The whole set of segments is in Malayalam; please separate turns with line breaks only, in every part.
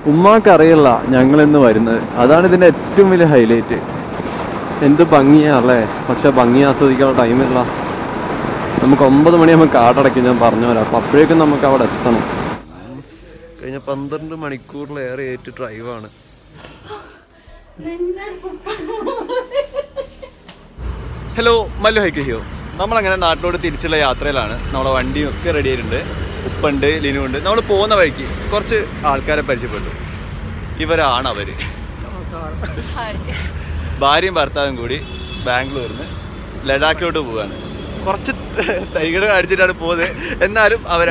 ഉമ്മാക്ക് അറിയില്ല ഞങ്ങൾ ഇന്ന് വരുന്നത് അതാണ് ഇതിന്റെ ഏറ്റവും വലിയ ഹൈലൈറ്റ് എന്ത് ഭംഗിയാ അല്ലേ പക്ഷെ ഭംഗി ആസ്വദിക്കാനുള്ള ടൈമില്ല നമുക്ക് ഒമ്പത് മണിയാകുമ്പോൾ കാടടയ്ക്കും ഞാൻ പറഞ്ഞു തരാം അപ്പം അപ്പോഴേക്കും നമുക്ക് അവിടെ എത്തണം കഴിഞ്ഞ പന്ത്രണ്ട് മണിക്കൂറിലേറെ ഏറ്റ് ഡ്രൈവാണ് ഹലോ മല്ലു ഹൈക്കഹിയോ നമ്മളങ്ങനെ നാട്ടിലോട്ട് തിരിച്ചുള്ള യാത്രയിലാണ് നമ്മളെ വണ്ടിയും ഒക്കെ റെഡി ആയിട്ടുണ്ട് ഉപ്പുണ്ട് ലിനു ഉണ്ട് നമ്മൾ പോകുന്ന വഴിക്ക് കുറച്ച് ആൾക്കാരെ പരിചയപ്പെട്ടു ഇവരാണ് അവര് ഭാര്യയും ഭർത്താവും കൂടി ബാംഗ്ലൂരിൽ നിന്ന് ലഡാക്കിലോട്ട് പോവാണ് കുറച്ച് തൈകൾ അടിച്ചിട്ടാണ് പോകുന്നത് എന്നാലും അവർ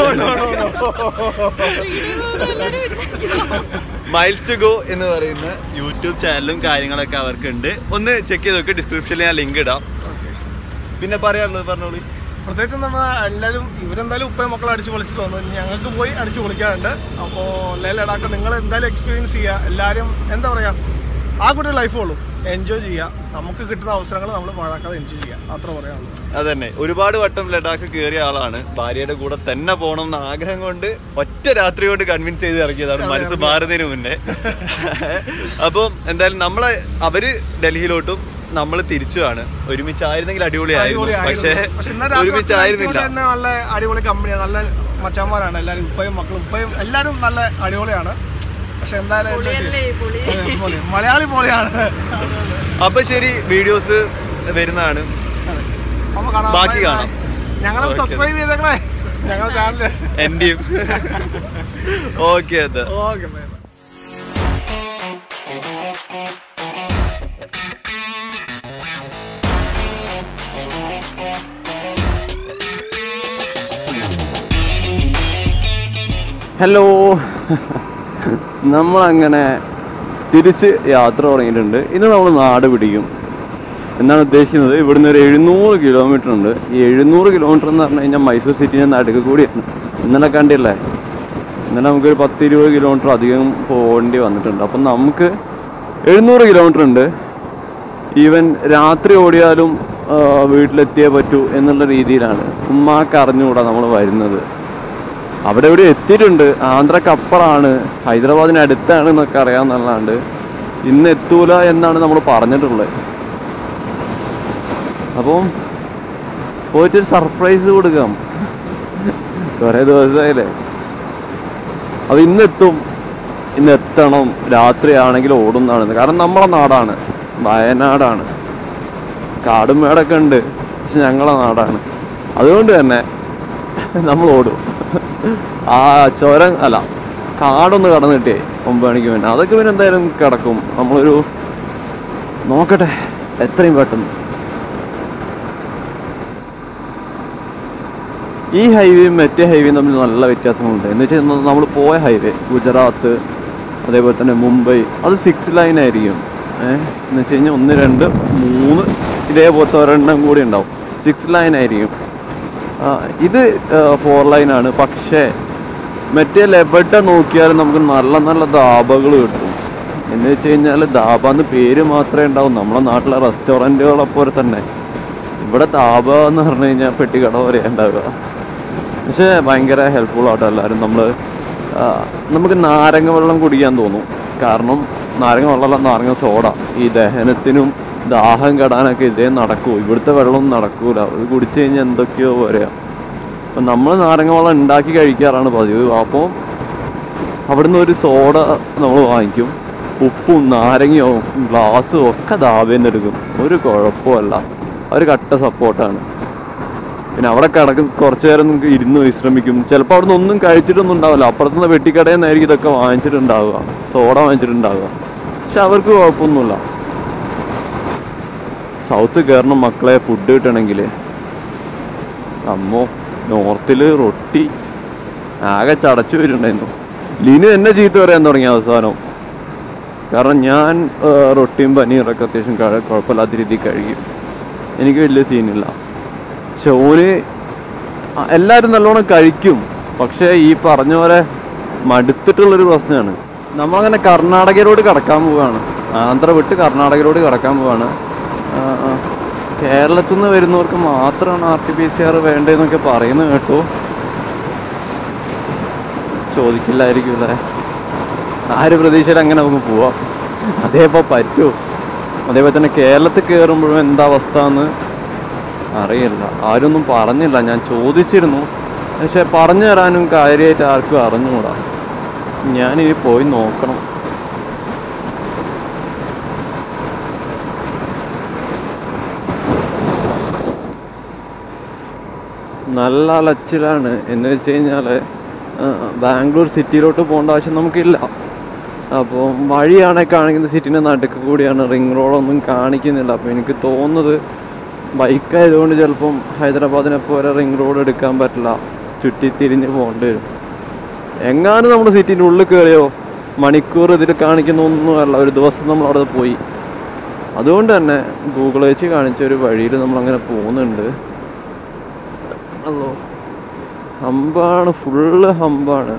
മൈൽസ് ഗോ എന്ന് പറയുന്ന യൂട്യൂബ് ചാനലും കാര്യങ്ങളൊക്കെ അവർക്കുണ്ട് ഒന്ന് ചെക്ക് ചെയ്ത് നോക്കി ഡിസ്ക്രിപ്ഷനിൽ ഞാൻ ലിങ്ക് ഇടാം പിന്നെ പറയാനുള്ളത് പറഞ്ഞോളൂ
പ്രത്യേകിച്ച് നമ്മൾ എല്ലാവരും ഇവരെന്തായാലും ഉപ്പയും മക്കളും അടിച്ച് പൊളിച്ച് തോന്നുന്നു ഞങ്ങൾക്ക് പോയി അടിച്ച് പൊളിക്കാറുണ്ട് അപ്പോൾ ലേ ലഡാക്ക് നിങ്ങൾ എന്തായാലും എക്സ്പീരിയൻസ് ചെയ്യുക എല്ലാവരും എന്താ പറയുക ആ കൂടി ലൈഫ് ഉള്ളൂ എൻജോയ് ചെയ്യുക നമുക്ക് കിട്ടുന്ന അവസരങ്ങൾ നമ്മൾ പാഴാക്കാതെ എൻജോയ് ചെയ്യുക അത്ര പറയാനുള്ളൂ
അതന്നെ ഒരുപാട് വട്ടം ലഡാക്ക് കയറിയ ആളാണ് ഭാര്യയുടെ കൂടെ തന്നെ പോകണം എന്ന ആഗ്രഹം കൊണ്ട് ഒറ്റ രാത്രി കൊണ്ട് കൺവിൻസ് ചെയ്ത് ഇറങ്ങിയതാണ് മനസ്സ് മാറുന്നതിന് മുന്നേ അപ്പം എന്തായാലും നമ്മളെ അവര് ഡൽഹിയിലോട്ടും നമ്മൾ തിരിച്ചുമാണ് ഒരുമിച്ചായിരുന്നെങ്കിൽ അടിപൊളിയായിരുന്നു പക്ഷേ
അടിപൊളിയായിരുന്നു. പക്ഷെ ഇന്നലെ രാത്രി
ഒരുമിച്ചായിരുന്നില്ല
തന്നെ നല്ല അടിപൊളി കമ്പനിയാണ് നല്ല മച്ചാന്മാരാണ് എല്ലാവരും ഉപ്പയും മക്കളും ഉപ്പയും എല്ലാവരും നല്ല അടിപൊളിയാണ് പക്ഷെ എന്തായാലും
പൊളിയല്ലേ ഈ പൊളി
അതെ, പൊളി. മലയാളി പൊളിയാണ്
അപ്പൊ ശരി വീഡിയോസ് വരുന്നതാണ്
അപ്പൊ കാണാം
ബാക്കി കാണാം.
ഞങ്ങളെ
Okay.
സബ്സ്ക്രൈബ് ചെയ്തേക്കണേ ഞങ്ങളുടെ ചാനൽ
എന്റെയും ഓക്കെ അത്
ഓക്കെ
ഹലോ നമ്മളങ്ങനെ തിരിച്ച് യാത്ര തുടങ്ങിയിട്ടുണ്ട് ഇന്ന് നമ്മൾ നാട് പിടിക്കും എന്നാണ് ഉദ്ദേശിക്കുന്നത് ഇവിടുന്ന് ഒരു എഴുന്നൂറ് കിലോമീറ്റർ ഉണ്ട് ഈ എഴുന്നൂറ് കിലോമീറ്റർ എന്ന് പറഞ്ഞു കഴിഞ്ഞാൽ മൈസൂർ സിറ്റിൻ്റെ നടുക്ക് കൂടിയാണ് ഇന്നലെ കണ്ടില്ലേ ഇന്നലെ നമുക്കൊരു പത്ത് ഇരുപത് കിലോമീറ്റർ അധികം പോകേണ്ടി വന്നിട്ടുണ്ട് അപ്പം നമുക്ക് എഴുന്നൂറ് കിലോമീറ്റർ ഉണ്ട് ഈവൻ രാത്രി ഓടിയാലും ആ, വീട്ടിലെത്തിയേ പറ്റൂ എന്നുള്ള രീതിയിലാണ് ഉമ്മാക്ക് അറിഞ്ഞുകൂടാ നമ്മൾ വരുന്നത് അവിടെ ഇവിടെ എത്തിയിട്ടുണ്ട് ആന്ധ്രക്കപ്പുറമാണ് ഹൈദരാബാദിന് അടുത്താണ് എന്നൊക്കെ അറിയാമെന്നല്ലാണ്ട് ഇന്ന് എത്തൂല എന്നാണ് നമ്മൾ പറഞ്ഞിട്ടുള്ളത് അപ്പം പോയിട്ടൊരു സർപ്രൈസ് കൊടുക്കാം കുറേ ദിവസമായില്ലേ അപ്പൊ ഇന്ന് എത്തും ഇന്ന് എത്തണം രാത്രിയാണെങ്കിൽ ഓടുന്നതാണ് കാരണം നമ്മളെ നാടാണ് വയനാടാണ് കാടും മേടൊക്കെ ഉണ്ട് പക്ഷെ ഞങ്ങളെ നാടാണ് അതുകൊണ്ട് തന്നെ നമ്മൾ ഓടും ആ ചുരം അല്ല കാടൊന്ന് കടന്നു കിട്ടിയേ ഒമ്പത് മണിക്ക് പിന്നെ അതൊക്കെ പിന്നെ എന്തായാലും കിടക്കും നമ്മളൊരു നോക്കട്ടെ എത്രയും പെട്ടെന്ന് ഈ ഹൈവേയും മറ്റേ ഹൈവേയും തമ്മിൽ നല്ല വ്യത്യാസങ്ങളുണ്ട് എന്ന് വെച്ചാൽ നമ്മൾ പോയ ഹൈവേ ഗുജറാത്ത് അതേപോലെ തന്നെ മുംബൈ അത് സിക്സ് ലൈൻ ആയിരിക്കും ഏഹ് എന്ന് വെച്ച് കഴിഞ്ഞാൽ ഒന്ന് രണ്ട് മൂന്ന് ഇതേപോലത്തെ ഒരെണ്ണം കൂടി ഉണ്ടാവും സിക്സ് ലൈൻ ആയിരിക്കും ആ, ഇത് ഫോർ ലൈൻ ആണ് പക്ഷേ മറ്റേ എവിടെ നോക്കിയാലും നമുക്ക് നല്ല നല്ല ധാബകൾ കിട്ടും എന്ന് വെച്ച് കഴിഞ്ഞാൽ ധാബ എന്ന് പേര് മാത്രമേ ഉണ്ടാവും നമ്മളെ നാട്ടിലെ റെസ്റ്റോറൻറ്റുകളെ പോലെ തന്നെ ഇവിടെ ധാബ എന്ന് പറഞ്ഞു കഴിഞ്ഞാൽ പെട്ടിക്കട പോലെ ഉണ്ടാവുക പക്ഷേ ഭയങ്കര ഹെൽപ്ഫുൾ ആട്ടോ എല്ലാവരും നമ്മൾ നമുക്ക് നാരങ്ങ വെള്ളം കുടിക്കാൻ തോന്നും കാരണം നാരങ്ങ വെള്ളമല്ല നാരങ്ങ സോഡ ഈ ദഹനത്തിനും ദാഹം കെടാനൊക്കെ ഇതേ നടക്കൂ ഇവിടുത്തെ വെള്ളം നടക്കൂല അത് കുടിച്ചു കഴിഞ്ഞാൽ എന്തൊക്കെയോ പറയാം അപ്പം നമ്മൾ നാരങ്ങ വെള്ളം ഉണ്ടാക്കി കഴിക്കാറാണ് പതിവ് അപ്പോൾ അവിടുന്ന് ഒരു സോഡ നമ്മൾ വാങ്ങിക്കും ഉപ്പും നാരങ്ങയോ ഗ്ലാസ്സും ഒക്കെ ദാവേന്ന് എടുക്കും ഒരു കുഴപ്പമല്ല അവർ കട്ട സപ്പോർട്ടാണ് പിന്നെ അവിടെ കിടക്കും കുറച്ചു നേരം നമുക്ക് ഇരുന്ന് വിശ്രമിക്കും ചിലപ്പോൾ അവിടെ നിന്ന് ഒന്നും കഴിച്ചിട്ടൊന്നും ഉണ്ടാവില്ല അപ്പുറത്തുനിന്ന് വെട്ടിക്കടയിൽ നിന്നായിരിക്കും ഇതൊക്കെ വാങ്ങിച്ചിട്ടുണ്ടാവുക സോഡ വാങ്ങിച്ചിട്ടുണ്ടാവുക പക്ഷെ അവർക്ക് കുഴപ്പമൊന്നുമില്ല സൗത്ത് കയറണം മക്കളെ ഫുഡ് കിട്ടണമെങ്കിൽ അമ്മോ നോർത്തില് റൊട്ടി ആകെ ചടച്ചു വരുന്നുണ്ടായിരുന്നു ലിനു എന്നെ ചീത്ത പറയാൻ തുടങ്ങി അവസാനം കാരണം ഞാൻ ആ, റൊട്ടിയും പനീറൊക്കെ അത്യാവശ്യം കഴി- കുഴപ്പമില്ലാത്ത രീതിയിൽ കഴിക്കും എനിക്ക് വലിയ സീനില്ല പക്ഷെ ഓന് അ- എല്ലാവരും നല്ലോണം കഴിക്കും പക്ഷേ ഈ പറഞ്ഞ പോലെ മടുത്തിട്ടുള്ളൊരു പ്രശ്നമാണ് നമ്മളങ്ങനെ കർണാടകയിലോട്ട് കടക്കാൻ പോവാണ് ആന്ധ്ര വിട്ട് കർണാടകയിലോട്ട് കടക്കാൻ പോവാണ് ആ, ആ. കേരളത്തിൽ നിന്ന് വരുന്നവർക്ക് മാത്രമാണ് R T P C R വേണ്ടതെന്നൊക്കെ പറയുന്നത് കേട്ടു ചോദിക്കില്ലായിരിക്കും അല്ലേ ആ ഒരു പ്രതീക്ഷയിൽ അങ്ങനെ നമുക്ക് പോവാം അതേപ്പോൾ പറ്റൂ അതേപോലെ തന്നെ കേരളത്തിൽ കയറുമ്പോഴും എന്താ അവസ്ഥ എന്ന് അറിയില്ല ആരൊന്നും പറഞ്ഞില്ല ഞാൻ ചോദിച്ചിരുന്നു പക്ഷെ പറഞ്ഞു തരാനും കാര്യമായിട്ട് ആർക്കും അറിഞ്ഞുകൂടാ ഞാനിനി പോയി നോക്കണം നല്ല അലച്ചിലാണ് എന്ന് വെച്ച് കഴിഞ്ഞാൽ ബാംഗ്ലൂർ സിറ്റിയിലോട്ട് പോകേണ്ട ആവശ്യം നമുക്കില്ല അപ്പോൾ വഴിയാണെ കാണിക്കുന്ന സിറ്റിൻ്റെ നടുക്ക് കൂടിയാണ് റിംഗ് റോഡൊന്നും കാണിക്കുന്നില്ല അപ്പോൾ എനിക്ക് തോന്നുന്നത് ബൈക്കായതുകൊണ്ട് ചിലപ്പം ഹൈദരാബാദിനെ പോലെ റിംഗ് റോഡ് എടുക്കാൻ പറ്റില്ല ചുറ്റി തിരിഞ്ഞ് പോകേണ്ടി വരും എങ്ങാനും നമ്മൾ സിറ്റിൻ്റെ ഉള്ളിൽ കയറിയോ മണിക്കൂർ ഇതിൽ കാണിക്കുന്ന ഒന്നുമല്ല ഒരു ദിവസം നമ്മൾ അവിടെ പോയി അതുകൊണ്ട് തന്നെ ഗൂഗിൾ വെച്ച് കാണിച്ച ഒരു വഴിയിൽ നമ്മൾ അങ്ങനെ പോകുന്നുണ്ട് അല്ലോ ഹമ്പാണ് ഫുള്ള് ഹമ്പാണ്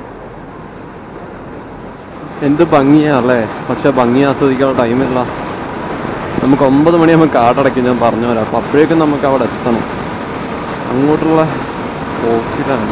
എന്ത് ഭംഗിയാ അല്ലേ പക്ഷെ ഭംഗി ആസ്വദിക്കാനുള്ള ടൈമില്ല നമുക്ക് ഒമ്പത് മണിയാകുമ്പോൾ കാടടയ്ക്കും ഞാൻ പറഞ്ഞു തരാം അപ്പം അപ്പോഴേക്കും നമുക്ക് അവിടെ എത്തണം അങ്ങോട്ടുള്ള പോക്കിലാണ്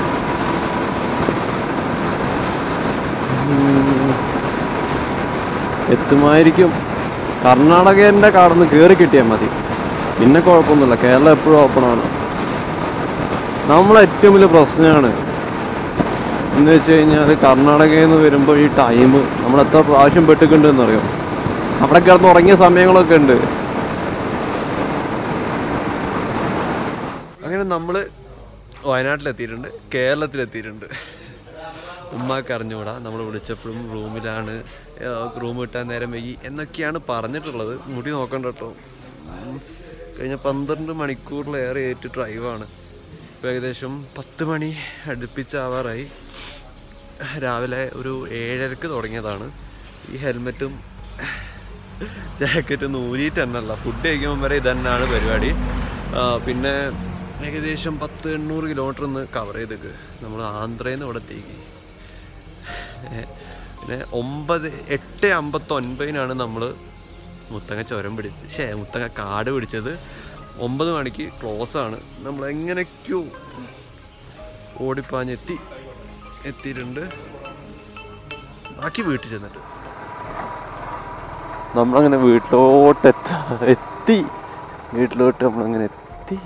ഉം. എത്തുമായിരിക്കും കർണാടകേൻ്റെ കാടൊന്ന് കയറി കിട്ടിയാൽ മതി പിന്നെ കുഴപ്പമൊന്നുമില്ല കേരളം എപ്പോഴും ഓപ്പണാണ് നമ്മളെ ഏറ്റവും വലിയ പ്രശ്നമാണ് എന്ന് വെച്ച് കഴിഞ്ഞാൽ കർണാടകയിൽ നിന്ന് വരുമ്പോൾ ഈ ടൈം നമ്മൾ എത്ര പ്രാവശ്യം പെട്ടിട്ടുണ്ടെന്ന് അറിയാം അവിടെ കിടന്ന് ഉറങ്ങിയ സമയങ്ങളൊക്കെ ഉണ്ട് അങ്ങനെ നമ്മൾ വയനാട്ടിലെത്തിയിട്ടുണ്ട് കേരളത്തിലെത്തിയിട്ടുണ്ട് ഉമ്മാക്ക് അറിഞ്ഞുകൂടാ നമ്മൾ വിളിച്ചപ്പോഴും റൂമിലാണ് റൂം കിട്ടാൻ നേരം വൈകി എന്നൊക്കെയാണ് പറഞ്ഞിട്ടുള്ളത് മുടി നോക്കണ്ട കേട്ടോ ഉം. കഴിഞ്ഞ പന്ത്രണ്ട് മണിക്കൂറിലേറെ ഏറ്റ് ഡ്രൈവാണ് ഇപ്പോൾ ഏകദേശം പത്ത് മണി അടുപ്പിച്ചാവാറായി രാവിലെ ഒരു ഏഴരക്ക് തുടങ്ങിയതാണ് ഈ ഹെൽമെറ്റും ജാക്കറ്റും ഊരിയിട്ട് തന്നെയല്ല ഫുഡ് കഴിക്കുമ്പോൾ വരെ ഇത് തന്നെയാണ് പരിപാടി ആ, പിന്നെ ഏകദേശം പത്ത് എണ്ണൂറ് കിലോമീറ്റർ ഒന്ന് കവർ ചെയ്തേക്ക് നമ്മൾ ആന്ധ്രയിൽ നിന്ന് ഇവിടെ എത്തിക്ക് പിന്നെ ഒമ്പത് എട്ട് അമ്പത്തൊൻപതിനാണ് നമ്മൾ മുത്തങ്ങ ചുരം പിടിച്ചത് ശേ മുത്തങ്ങ കാട് പിടിച്ചത് ഒമ്പത് മണിക്ക് ക്ലോസ് ആണ് നമ്മൾ എങ്ങനെയൊക്കെയോ ഓടിപ്പാഞ്ഞെത്തി എത്തിയിട്ടുണ്ട് ബാക്കി വീട്ടിൽ ചെന്നിട്ട് നമ്മളങ്ങനെ വീട്ടിലോട്ട് എത്ത എത്തി വീട്ടിലോട്ട് നമ്മളങ്ങനെ എത്തി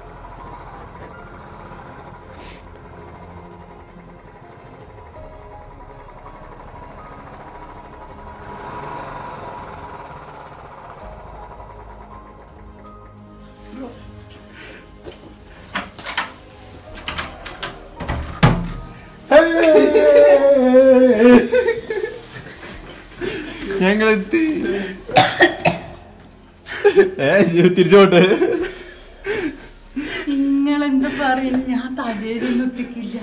ഞങ്ങളെത്തി ഏ തിരിച്ചോട്ടെ
നിങ്ങളെന്ത് പറയും ഞാൻ തലയിലൊന്നും ഇട്ടിക്കില്ല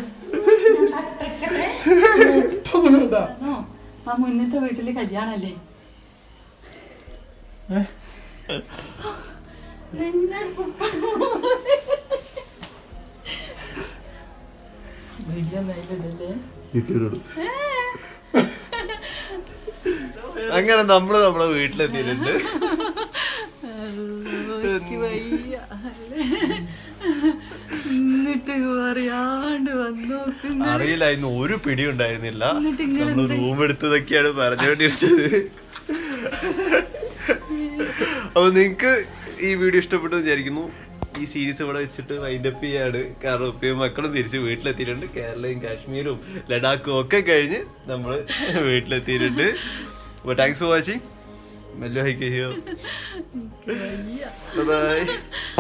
ആണോ? ആ മുന്നത്തെ വീട്ടില് കല്യാണല്ലേ നിങ്ങൾ വലിയ നൈലല്ലേ
അങ്ങനെ നമ്മള് നമ്മളെ വീട്ടിലെത്തിയിട്ടുണ്ട്
എനിക്ക് വയ്യ എന്നിട്ട് പറയാണ്ട് വന്നു നോക്കുന്നു
അറിയില്ലായിരുന്നു ഒരു പിടി ഉണ്ടായിരുന്നില്ല
എന്നിട്ട് ഇങ്ങനെ
നമ്മള് റൂം എടുത്തതൊക്കെയാണ് പറഞ്ഞുകൊണ്ടിരിച്ചത് അപ്പൊ നിങ്ങക്ക് ഈ വീഡിയോ ഇഷ്ടപ്പെട്ടു വിചാരിക്കുന്നു ഈ സീരീസ് ഇവിടെ വെച്ചിട്ട് വൈൻഡപ്പ് ചെയ്യാണ് കാരണം ഉപ്പയും മക്കളും തിരിച്ച് വീട്ടിലെത്തിയിട്ടുണ്ട് കേരളയും കാശ്മീരും ലഡാക്കും ഒക്കെ കഴിഞ്ഞ് നമ്മള് വീട്ടിലെത്തിയിട്ടുണ്ട് അപ്പൊ താങ്ക്സ് ഫോർ വാച്ചിങ് മെല്ലോ ഹൈക്ക് ചെയ്യോ
വയ്യ
ബൈ